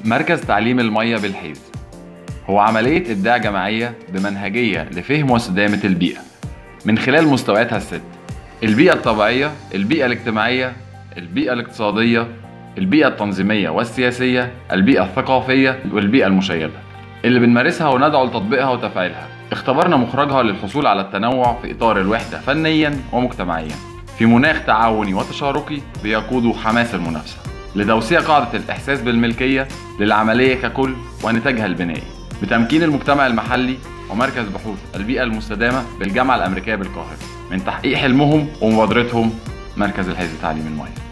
مركز تعليم المية بالحيز هو عملية إبداع جماعية بمنهجية لفهم واستدامة البيئة من خلال مستوياتها الست البيئة الطبيعية، البيئة الاجتماعية، البيئة الاقتصادية، البيئة التنظيمية والسياسية، البيئة الثقافية والبيئة المشيدة اللي بنمارسها وندعو لتطبيقها وتفعيلها اختبرنا مخرجها للحصول على التنوع في إطار الوحدة فنيا ومجتمعيا في مناخ تعاوني وتشاركي بيقود حماس المنافسة لتوسيع قاعدة الإحساس بالملكية للعملية ككل ونتاجها البنائي بتمكين المجتمع المحلي ومركز بحوث البيئة المستدامة بالجامعة الأمريكية بالقاهرة من تحقيق حلمهم ومبادرتهم مركز الحزب تعليم المياه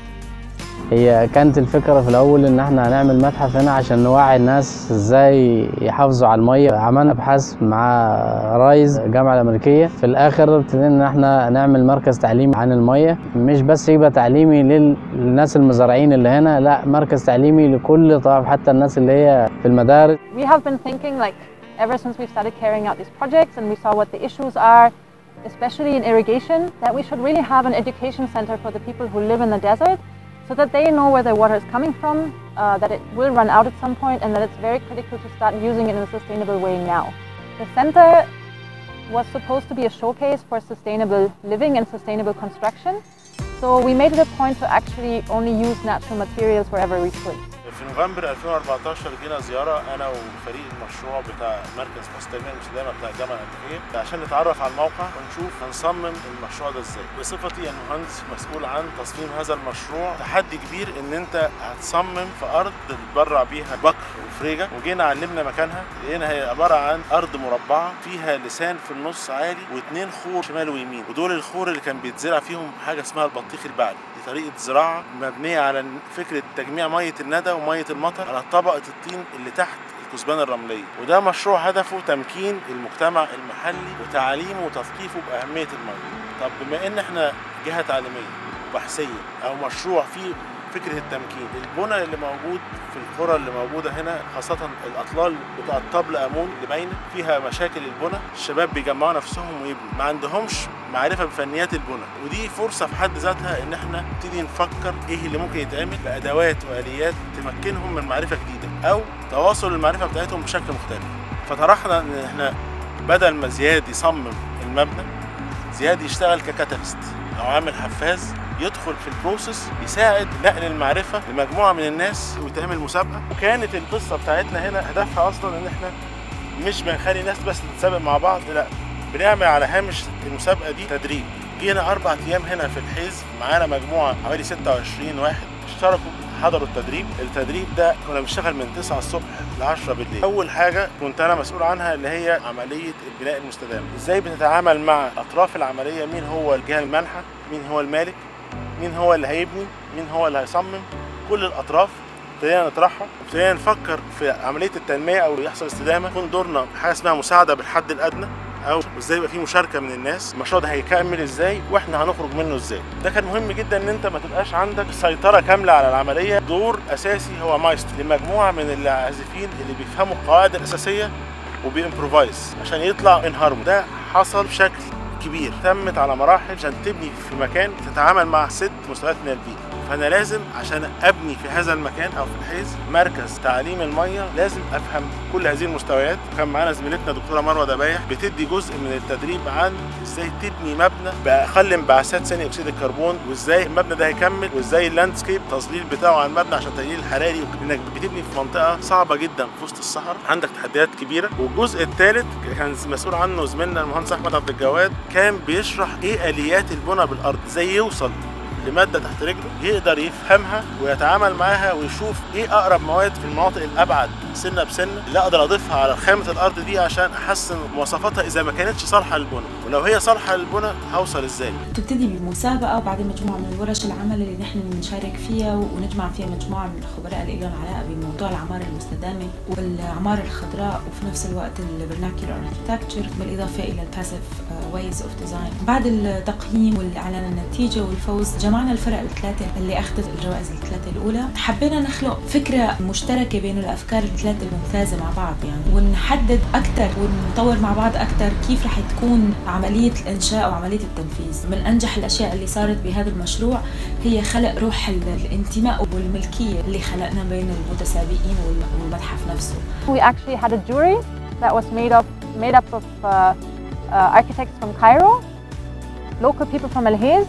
هي كانت الفكرة في الأول إن إحنا هنعمل متحف هنا عشان نوعي الناس إزاي يحافظوا على المية عملنا أبحاث مع رايز الجامعة الأمريكية في الآخر ابتدينا إن إحنا نعمل مركز تعليمي عن المية مش بس يبقى تعليمي للناس المزارعين اللي هنا لا مركز تعليمي لكل طبعا حتى الناس اللي هي في المدارس We have been thinking like ever since we started carrying out these projects and we saw what the issues are, especially in irrigation, that we should really have an education center for the people who live in the desert so that they know where their water is coming from, uh, that it will run out at some point, and that it's very critical to start using it in a sustainable way now. The center was supposed to be a showcase for sustainable living and sustainable construction. So we made it a point to actually only use natural materials wherever we could. في نوفمبر 2014 جينا زياره انا وفريق المشروع بتاع مركز فاستلمان المستدامه بتاع الجامعه الامريكيه عشان نتعرف على الموقع ونشوف هنصمم المشروع ده ازاي. بصفتي المهندس مسؤول عن تصميم هذا المشروع تحدي كبير ان انت هتصمم في ارض بتبرع بيها بكر وفريجه وجينا علمنا مكانها لقينا هي عباره عن ارض مربعه فيها لسان في النص عالي واثنين خور شمال ويمين ودول الخور اللي كان بيتزرع فيهم حاجه اسمها البطيخ البعلي دي طريقه زراعه مبنيه على فكره تجميع ميه الندى وميه المطر على طبقه الطين اللي تحت الكثبان الرمليه وده مشروع هدفه تمكين المجتمع المحلي وتعليمه وتثقيفه باهميه الميه طب بما ان احنا جهه تعليميه وبحثيه او مشروع فيه فكره التمكين البنى اللي موجود في القرى اللي موجوده هنا خاصه الاطلال بتاع الطبل امون اللي باينه فيها مشاكل البنى الشباب بيجمعوا نفسهم ويبنوا ما عندهمش معرفه بفنيات البنى ودي فرصه في حد ذاتها ان احنا نبتدي نفكر ايه اللي ممكن يتعمل بادوات واليات تمكنهم من معرفه جديده او تواصل المعرفه بتاعتهم بشكل مختلف فطرحنا ان احنا بدل ما زياد يصمم المبنى زياد يشتغل ككاتاليست او عامل حفاز يدخل في البروسيس يساعد نقل المعرفه لمجموعه من الناس وتعمل مسابقه وكانت القصه بتاعتنا هنا هدفها اصلا ان احنا مش بنخلي الناس بس تتسابق مع بعض لا بنعمل على هامش المسابقه دي تدريب جينا اربع ايام هنا في الحيز معانا مجموعه حوالي 26 واحد اشتركوا حضروا التدريب التدريب ده كنا بنشتغل من 9 الصبح ل 10 بالليل اول حاجه كنت انا مسؤول عنها اللي هي عمليه البناء المستدام ازاي بنتعامل مع اطراف العمليه مين هو الجهه المانحه مين هو المالك مين هو اللي هيبني مين هو اللي هيصمم كل الاطراف ابتدينا نطرحها ابتدينا نفكر في عمليه التنميه او يحصل استدامه يكون دورنا حاجه اسمها مساعده بالحد الادنى او ازاي يبقى في مشاركه من الناس المشروع ده هيكمل ازاي واحنا هنخرج منه ازاي ده كان مهم جدا ان انت ما تبقاش عندك سيطره كامله على العمليه دور اساسي هو مايسترو لمجموعه من العازفين اللي بيفهموا القواعد الاساسيه وبيمبروفايز عشان يطلع ان هارمون ده حصل بشكل كبير تمت على مراحل عشان تبني في مكان تتعامل مع ست مستويات من البيئه فانا لازم عشان ابني في هذا المكان او في الحيز مركز تعليم الميه لازم افهم كل هذه المستويات كان معانا زميلتنا دكتوره مروه دبايح بتدي جزء من التدريب عن ازاي تبني مبنى باقل انبعاثات ثاني اكسيد الكربون وازاي المبنى ده هيكمل وازاي اللاندسكيب التظليل بتاعه على المبنى عشان التقليل الحراري انك بتبني في منطقه صعبه جدا في وسط الصحراء عندك تحديات كبيره والجزء الثالث كان مسؤول عنه زميلنا المهندس احمد عبد الجواد كان بيشرح ايه اليات البنى بالارض ازاي يوصل لماده تحت رجله يقدر يفهمها ويتعامل معاها ويشوف ايه اقرب مواد في المناطق الابعد سنه بسنه اللي اقدر اضيفها على خامه الارض دي عشان احسن مواصفاتها اذا ما كانتش صالحه للبنى ولو هي صالحه للبنى هوصل ازاي تبتدي بالمسابقة وبعدين مجموعة من الورش العمل اللي نحن بنشارك فيها ونجمع فيها مجموعة من الخبراء اللي لهم علاقة بموضوع العمارة المستدامة والعمارة الخضراء وفي نفس الوقت الفرناكيولار اركتكتشر بالإضافة إلى الباسيف وايز اوف ديزاين بعد التقييم والإعلان النتيجة والفوز جمعنا الفرق الثلاثة اللي أخذت الجوائز الثلاثة الأولى حبينا نخلق فكرة مشتركة بين الأفكار الثلاثة الممتازة مع بعض يعني ونحدد أكثر ونطور مع بعض أكثر كيف رح تكون عملية الإنشاء وعملية التنفيذ من أنجح الأشياء اللي صارت بهذا المشروع هي خلق روح الانتماء والملكية اللي خلقنا بين المتسابقين والمتحف نفسه We actually had a jury that was made up, made up of uh, uh, architects from Cairo, local people from El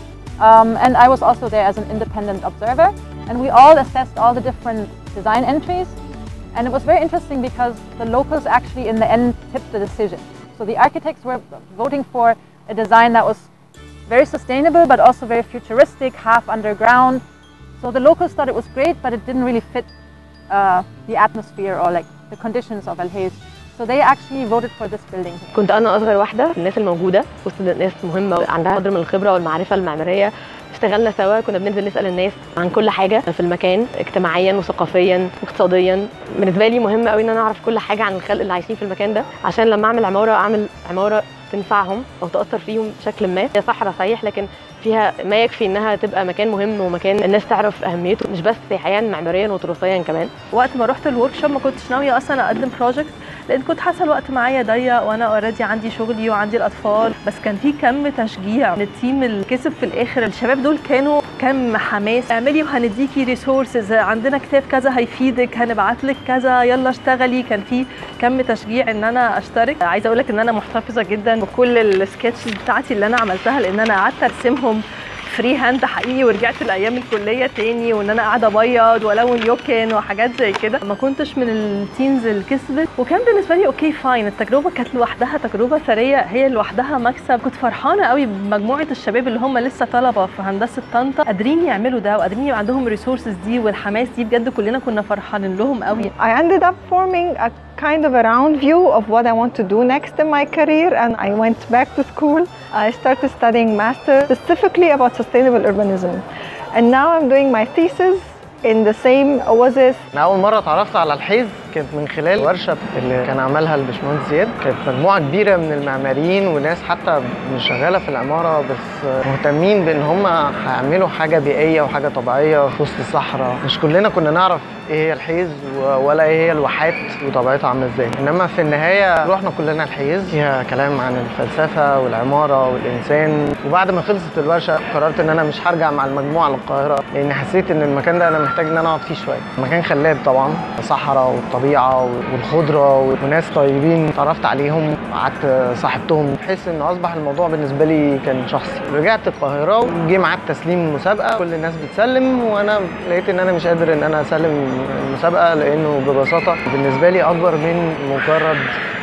um, and I was also there as an independent observer. And we all assessed all the different design entries. And it was very interesting because the locals actually in the end tipped the decision. So the architects were voting for a design that was very sustainable but also very futuristic, half underground. So the locals thought it was great, but it didn't really fit uh, the atmosphere or like the conditions of El Hayes. So they actually voted for this building. كنت انا اصغر واحده في الناس الموجوده وسط ناس مهمه عندها قدر من الخبره والمعرفه المعماريه اشتغلنا سوا كنا بننزل نسال الناس عن كل حاجه في المكان اجتماعيا وثقافيا واقتصاديا بالنسبه لي مهم قوي ان انا اعرف كل حاجه عن الخلق اللي عايشين في المكان ده عشان لما اعمل عماره اعمل عماره تنفعهم او تاثر فيهم بشكل ما هي صحراء صحيح لكن فيها ما يكفي انها تبقى مكان مهم ومكان الناس تعرف اهميته مش بس سياحيا معماريا وتراثيا كمان وقت ما رحت الورك شوب ما كنتش ناويه اصلا اقدم بروجكت لان كنت حاسه الوقت معايا ضيق وانا اوريدي عندي شغلي وعندي الاطفال بس كان في كم تشجيع من التيم اللي كسب في الاخر الشباب دول كانوا كم حماس اعملي وهنديكي ريسورسز عندنا كتاب كذا هيفيدك هنبعت لك كذا يلا اشتغلي كان في كم تشجيع ان انا اشترك عايزه اقول لك ان انا محتفظه جدا بكل السكتشز بتاعتي اللي انا عملتها لان انا قعدت ارسمهم فري هاند حقيقي ورجعت لايام الكليه تاني وان انا قاعده ابيض والون يوكن وحاجات زي كده ما كنتش من التيمز اللي كسبت وكان بالنسبه لي اوكي فاين التجربه كانت لوحدها تجربه ثريه هي لوحدها مكسب كنت فرحانه قوي بمجموعه الشباب اللي هم لسه طلبه في هندسه طنطا قادرين يعملوا ده وقادرين يبقى عندهم الريسورسز دي والحماس دي بجد كلنا كنا فرحانين لهم قوي I ended up forming a kind of a round view of what I want to do next in my career and I went back to school. I started studying master specifically about sustainable urbanism. And now I'm doing my thesis in the same oasis انا اول مره اتعرفت على الحيز كانت من خلال ورشه اللي كان عملها الباشمهندس زياد كانت مجموعه كبيره من المعماريين وناس حتى مش شغاله في العماره بس مهتمين بان هم هيعملوا حاجه بيئيه وحاجه طبيعيه في وسط الصحراء مش كلنا كنا نعرف ايه هي الحيز و- ولا ايه هي الواحات وطبيعتها عامله ازاي انما في النهايه رحنا كلنا الحيز فيها كلام عن الفلسفه والعماره والانسان وبعد ما خلصت الورشه قررت ان انا مش هرجع مع المجموعه للقاهره لان حسيت ان المكان ده انا محتاج ان انا اقعد فيه شويه مكان خلاب طبعا صحراء والطبيعه والخضره وناس طيبين اتعرفت عليهم قعدت صاحبتهم بحيث ان اصبح الموضوع بالنسبه لي كان شخصي رجعت القاهره وجي ميعاد تسليم المسابقه كل الناس بتسلم وانا لقيت ان انا مش قادر ان انا اسلم المسابقه لانه ببساطه بالنسبه لي اكبر من مجرد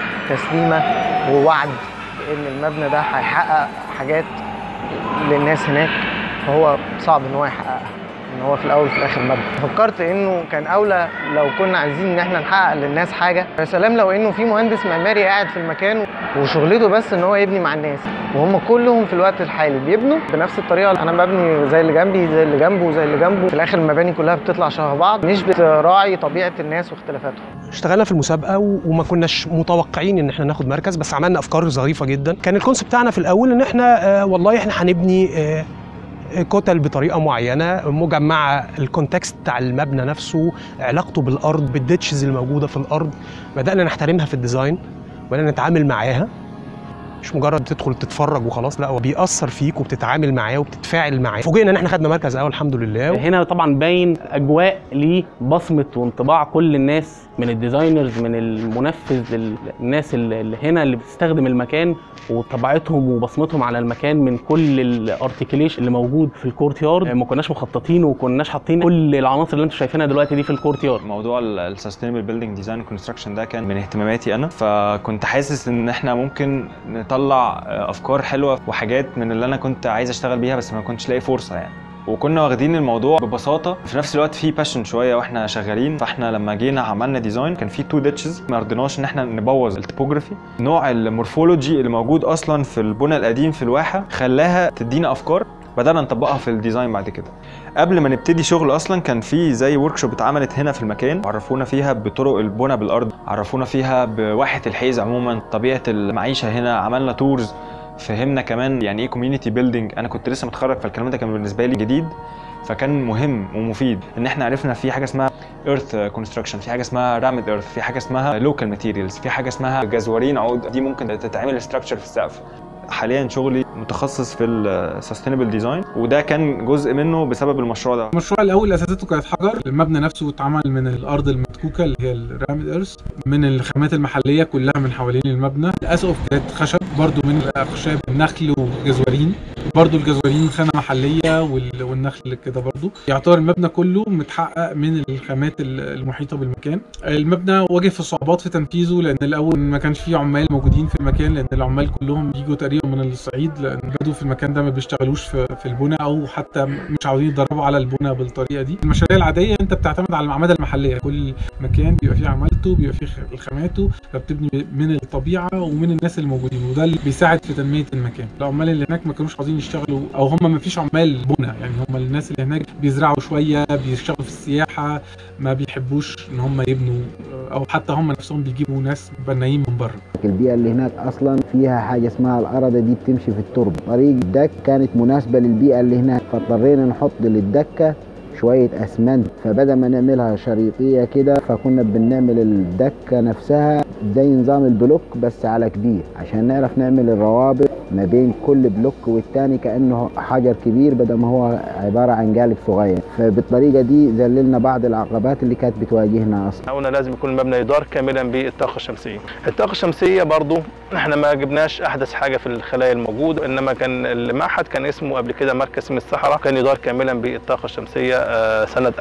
تسليمه ووعد ان المبنى ده هيحقق حاجات للناس هناك فهو صعب ان هو يحققها ان هو في الاول وفي الاخر مبنى فكرت انه كان اولى لو كنا عايزين ان احنا نحقق للناس حاجه يا سلام لو انه في مهندس معماري قاعد في المكان وشغلته بس ان هو يبني مع الناس وهم كلهم في الوقت الحالي بيبنوا بنفس الطريقه انا ببني زي اللي جنبي زي اللي جنبه زي اللي جنبه في الاخر المباني كلها بتطلع شبه بعض مش بتراعي طبيعه الناس واختلافاتهم اشتغلنا في المسابقه و- وما كناش متوقعين ان احنا ناخد مركز بس عملنا افكار ظريفه جدا كان الكونسيبت بتاعنا في الاول ان احنا آه والله احنا هنبني آه كتل بطريقه معينه مجمعه الكونتكست بتاع المبنى نفسه علاقته بالارض بالديتشز الموجوده في الارض بدانا نحترمها في الديزاين بدانا نتعامل معاها مش مجرد تدخل تتفرج وخلاص لا هو بيأثر فيك وبتتعامل معاه وبتتفاعل معاه فوجئنا ان احنا خدنا مركز اول الحمد لله هنا طبعا باين اجواء لبصمه وانطباع كل الناس من الديزاينرز من المنفذ للناس اللي اللي هنا اللي بتستخدم المكان وطبيعتهم وبصمتهم على المكان من كل الارتكليشن اللي موجود في الكورت يارد ما كناش مخططين وكناش حاطين كل العناصر اللي انتم شايفينها دلوقتي دي في الكورت يارد موضوع السستينبل بيلدينج ديزاين كونستراكشن ده كان من اهتماماتي انا فكنت حاسس ان احنا ممكن نطلع افكار حلوه وحاجات من اللي انا كنت عايز اشتغل بيها بس ما كنتش لاقي فرصه يعني وكنا واخدين الموضوع ببساطه في نفس الوقت في باشن شويه واحنا شغالين فاحنا لما جينا عملنا ديزاين كان في تو ديتشز ما رضيناش ان احنا نبوظ التوبوجرافي نوع المورفولوجي اللي موجود اصلا في البنى القديم في الواحه خلاها تدينا افكار بدأنا نطبقها في الديزاين بعد كده قبل ما نبتدي شغل اصلا كان في زي ورك شوب اتعملت هنا في المكان عرفونا فيها بطرق البنى بالارض عرفونا فيها بواحه الحيز عموما طبيعه المعيشه هنا عملنا تورز فهمنا كمان يعني ايه كوميونتي بيلدينج انا كنت لسه متخرج فالكلام ده كان بالنسبه لي جديد فكان مهم ومفيد ان احنا عرفنا في حاجه اسمها ايرث كونستراكشن في حاجه اسمها رامد ايرث في حاجه اسمها لوكال ماتيريالز في حاجه اسمها جزورين عود دي ممكن تتعمل ستراكشر في السقف حاليا شغلي متخصص في السستينبل ديزاين وده كان جزء منه بسبب المشروع ده المشروع الاول اساسته كانت حجر المبنى نفسه اتعمل من الارض المدكوكه اللي هي الرامد ايرث من الخامات المحليه كلها من حوالين المبنى الاسقف كانت خشب برضو من الاخشاب النخل وجزورين برضو الجزورين خامه محليه وال- والنخل كده برضو يعتبر المبنى كله متحقق من الخامات المحيطه بالمكان المبنى واجه في صعوبات في تنفيذه لان الاول ما كانش فيه عمال موجودين في المكان لان العمال كلهم بيجوا تقريبا من الصعيد لان بدو في المكان ده ما بيشتغلوش في, في البنى او حتى مش عاوزين يتدربوا على البنى بالطريقه دي المشاريع العاديه انت بتعتمد على العماله المحليه كل مكان بيبقى فيه عمالته بيبقى فيه خ- خاماته فبتبني من الطبيعه ومن الناس الموجودين وده اللي بيساعد في تنميه المكان العمال اللي هناك ما كانوش عاوزين يشتغلوا او هم ما فيش عمال بنى يعني هم الناس اللي هناك بيزرعوا شويه بيشتغلوا في السياحه ما بيحبوش ان هم يبنوا او حتى هم نفسهم بيجيبوا ناس بنايين من بره البيئة اللي هناك أصلا فيها حاجة اسمها الأرض دي بتمشي في التربة طريق الدك كانت مناسبة للبيئة اللي هناك فاضطرينا نحط للدكة شوية أسمنت فبدل ما نعملها شريطية كده فكنا بنعمل الدكة نفسها زي نظام البلوك بس على كبير عشان نعرف نعمل الروابط ما بين كل بلوك والتاني كأنه حجر كبير بدل ما هو عبارة عن قالب صغير فبالطريقة دي ذللنا بعض العقبات اللي كانت بتواجهنا أصلا قلنا لازم يكون المبنى يدار كاملا بالطاقه الشمسيه الطاقه الشمسيه برضو احنا ما جبناش احدث حاجه في الخلايا الموجوده انما كان المعهد كان اسمه قبل كده مركز سم الصحراء كان يدار كاملا بالطاقه الشمسيه آه، سنه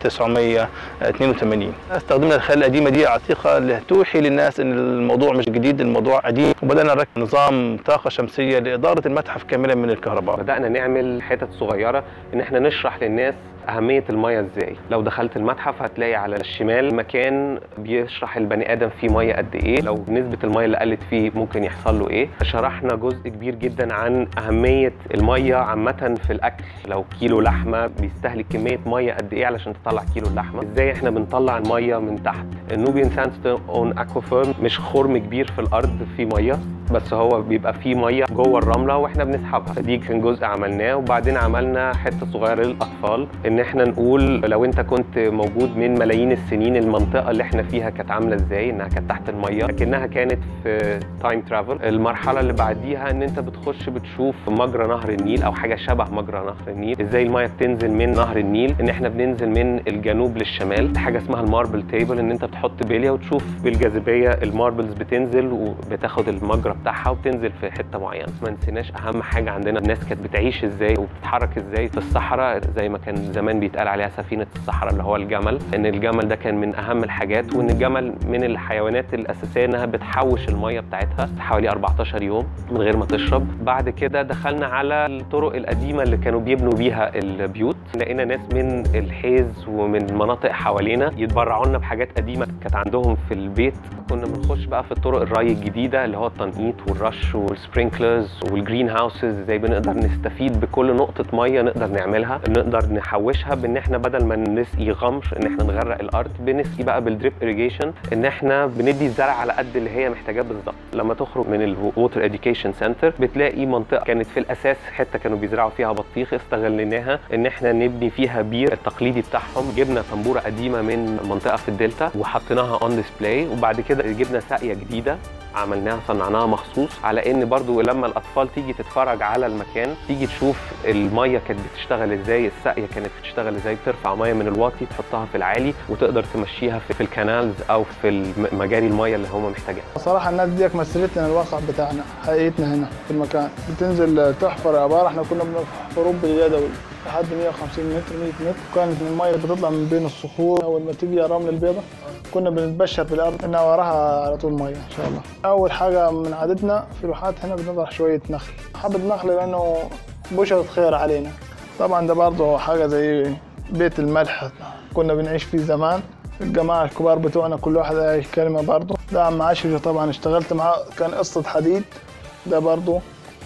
1982 استخدمنا الخلايا القديمه دي عتيقه لتوحي للناس ان الموضوع مش جديد الموضوع قديم وبدانا نركب نظام طاقه شمسيه لاداره المتحف كاملا من الكهرباء بدأنا نعمل حتت صغيرة إن إحنا نشرح للناس أهمية المية إزاي لو دخلت المتحف هتلاقي على الشمال مكان بيشرح البني آدم فيه مية قد إيه لو نسبة المية اللي قلت فيه ممكن يحصل له إيه شرحنا جزء كبير جدا عن أهمية المية عامة في الأكل لو كيلو لحمة بيستهلك كمية مية قد إيه علشان تطلع كيلو اللحمة إزاي إحنا بنطلع المية من تحت النوبيان ساندستون اكوافيرم مش خرم كبير في الأرض فيه مية بس هو بيبقى فيه ميه جوه الرمله واحنا بنسحبها فدي كان جزء عملناه وبعدين عملنا حته صغيره للاطفال ان احنا نقول لو انت كنت موجود من ملايين السنين المنطقه اللي احنا فيها كانت عامله ازاي انها كانت تحت الميه لكنها كانت في تايم ترافل المرحله اللي بعديها ان انت بتخش بتشوف مجرى نهر النيل او حاجه شبه مجرى نهر النيل ازاي الميه بتنزل من نهر النيل ان احنا بننزل من الجنوب للشمال حاجه اسمها الماربل تيبل ان انت بتحط بليه وتشوف بالجاذبيه الماربلز بتنزل وبتاخد المجرى بتاعها وبتنزل في حته معينه ما نسيناش اهم حاجه عندنا الناس كانت بتعيش ازاي وبتتحرك ازاي في الصحراء زي ما كان زمان بيتقال عليها سفينه الصحراء اللي هو الجمل ان الجمل ده كان من اهم الحاجات وان الجمل من الحيوانات الاساسيه انها بتحوش الميه بتاعتها حوالي 14 يوم من غير ما تشرب بعد كده دخلنا على الطرق القديمه اللي كانوا بيبنوا بيها البيوت لقينا ناس من الحيز ومن مناطق حوالينا يتبرعوا لنا بحاجات قديمه كانت عندهم في البيت كنا بنخش بقى في الطرق الري الجديده اللي هو التنقيط والرش والسبرينكلرز والجرين هاوسز ازاي بنقدر نستفيد بكل نقطه ميه نقدر نعملها نقدر نحوشها بان احنا بدل ما نسقي غمر ان احنا نغرق الارض بنسقي بقى بالدريب irrigation ان احنا بندي الزرع على قد اللي هي محتاجاه بالظبط لما تخرج من الووتر اديوكيشن سنتر بتلاقي منطقه كانت في الاساس حته كانوا بيزرعوا فيها بطيخ استغليناها ان احنا نبني فيها بير التقليدي بتاعهم جبنا طنبوره قديمه من منطقه في الدلتا وحطيناها اون ديسبلاي وبعد كده جبنا ساقيه جديده عملناها صنعناها مخصوص على ان برضو لما الاطفال تيجي تتفرج على المكان تيجي تشوف الميه كانت بتشتغل ازاي الساقيه كانت بتشتغل ازاي بترفع ميه من الواطي تحطها في العالي وتقدر تمشيها في في الكانالز او في الم- مجاري الميه اللي هم محتاجينها صراحة الناس ديك مثلت لنا الواقع بتاعنا حقيقتنا هنا في المكان بتنزل تحفر عبارة احنا كنا بنحفروا باليدوي لحد 150 متر 100 متر كانت المية بتطلع من بين الصخور أول ما تيجي رمل البيضة كنا بنتبشر بالأرض إنها وراها على طول مية إن شاء الله أول حاجة من عادتنا في الواحات هنا بنطرح شوية نخل حبة نخل لأنه بشرة خير علينا طبعا ده برضه حاجة زي بيت الملح كنا بنعيش فيه زمان الجماعة الكبار بتوعنا كل واحد عايش كلمة برضه ده عم عاشر طبعا اشتغلت معاه كان قصة حديد ده برضه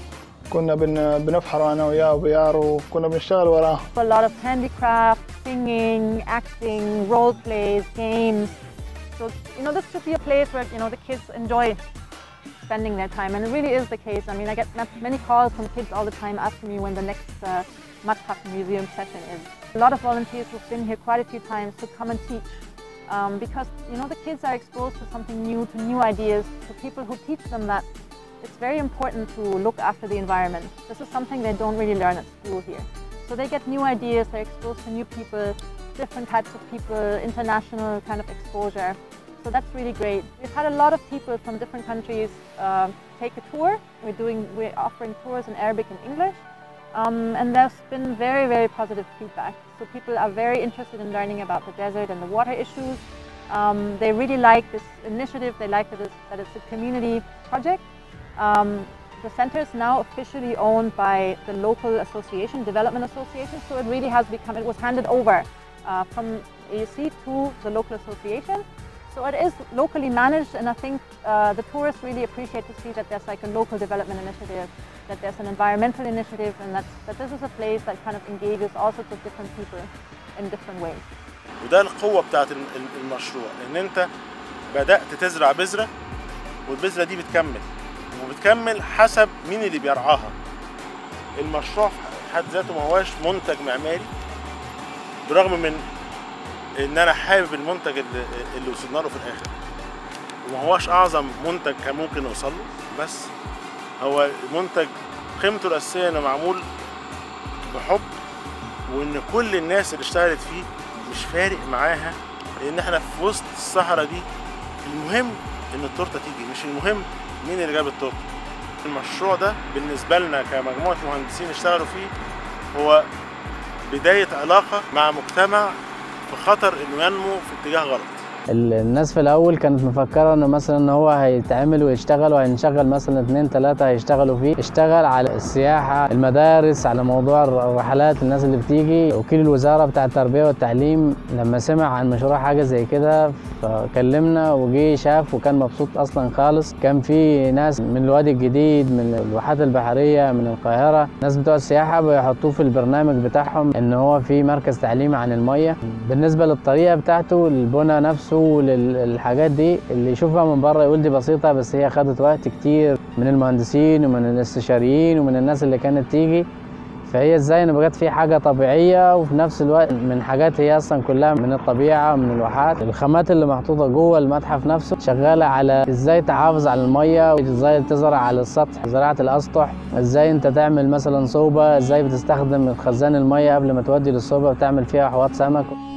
كنا بن بنفحر انا وياه وبيار وكنا بنشتغل وراه A lot of handicraft, singing, acting, role plays, games. So you know, this should be a place where you know the kids enjoy spending their time, and it really is the case. I mean, I get ma- many calls from kids all the time asking me when the next uh, Matchaf Museum session is. A lot of volunteers who've been here quite a few times to come and teach. Um, because you know the kids are exposed to something new, to new ideas, to people who teach them that it's very important to look after the environment. This is something they don't really learn at school here. So they get new ideas, they're exposed to new people, different types of people, international kind of exposure. So that's really great. We've had a lot of people from different countries uh, take a tour. We're doing, we're offering tours in Arabic and English. Um, and there's been very, very positive feedback. So people are very interested in learning about the desert and the water issues. Um, they really like this initiative. They like that it's, that it's a community project. Um, the center is now officially owned by the local association, development association. So it really has become, it was handed over uh, from AUC to the local association. So it is locally managed, and I think uh, the tourists really appreciate to see that there's like a local development initiative, that there's an environmental initiative, and that, that this is a place that kind of engages all sorts of different people in different ways. وده القوة بتاعت ال- ال- المشروع إن أنت بدأت تزرع بذرة والبذرة دي بتكمل وبتكمل حسب مين اللي بيرعاها المشروع في حد ذاته ما هواش منتج معماري برغم من ان انا حابب المنتج اللي, اللي وصلنا له في الاخر وما هواش اعظم منتج كان ممكن نوصل له بس هو منتج قيمته الاساسيه انه معمول بحب وان كل الناس اللي اشتغلت فيه مش فارق معاها لان احنا في وسط الصحراء دي المهم ان التورته تيجي مش المهم مين اللي جاب التورته المشروع ده بالنسبه لنا كمجموعه مهندسين اشتغلوا فيه هو بدايه علاقه مع مجتمع في خطر انه ينمو في اتجاه غلط ال- الناس في الاول كانت مفكره انه مثلا ان هو هيتعمل ويشتغل وهنشغل مثلا اتنين تلاته هيشتغلوا فيه اشتغل على السياحه المدارس على موضوع الرحلات الناس اللي بتيجي وكيل الوزاره بتاع التربيه والتعليم لما سمع عن مشروع حاجه زي كده فكلمنا وجي شاف وكان مبسوط اصلا خالص كان في ناس من الوادي الجديد من الواحات البحريه من القاهره ناس بتوع السياحه بيحطوه في البرنامج بتاعهم ان هو في مركز تعليمي عن الميه بالنسبه للطريقه بتاعته البنى نفسه والحاجات دي اللي يشوفها من بره يقول دي بسيطه بس هي خدت وقت كتير من المهندسين ومن الاستشاريين ومن الناس اللي كانت تيجي فهي ازاي ان بقت في حاجه طبيعيه وفي نفس الوقت من حاجات هي اصلا كلها من الطبيعه ومن الواحات الخامات اللي محطوطه جوه المتحف نفسه شغاله على ازاي تحافظ على الميه وازاي تزرع على السطح زراعه الاسطح ازاي انت تعمل مثلا صوبه ازاي بتستخدم خزان الميه قبل ما تودي للصوبه بتعمل فيها حواض سمك